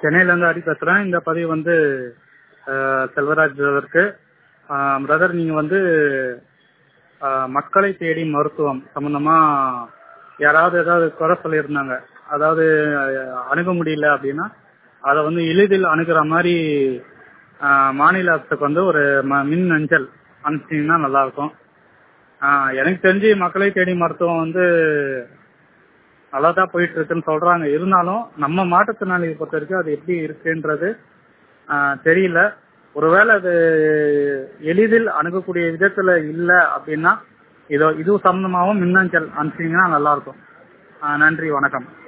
சென்னையிலேருந்து ஹரி பேசுகிறேன் இந்த பதிவு வந்து அஹ், செல்வராஜ் பிரதருக்கு பிரதர் நீங்கள் வந்து அஹ், மக்களை தேடி மருத்துவம் சம்பந்தமா யாராவது ஏதாவது குறை சொல்லியிருந்தாங்க அதாவது அஹ், அணுக முடியல அப்படின்னா அதை வந்து எளிதில் அணுகிற மாதிரி அஹ், மாநில அரசுக்கு வந்து ஒரு ம- மின் அஞ்சல் அனுப்பிச்சிங்கன்னா நல்லா இருக்கும் அஹ், எனக்கு தெரிஞ்சு மக்களை தேடி மருத்துவம் வந்து நல்லா தான் போயிட்டு இருக்குன்னு சொல்றாங்க இருந்தாலும் நம்ம மாற்றுத்திறனாளியை பொறுத்த வரைக்கும் அது எப்படி இருக்குன்றது ஆஹ், தெரியல ஒருவேளை அது எளிதில் அணுகக்கூடிய விதத்துல இல்ல அப்படின்னா இதோ இது சம்பந்தமாகவும் மின்னஞ்சல் அனுப்பிச்சீங்கன்னா நல்லா இருக்கும் ஆஹ், நன்றி வணக்கம்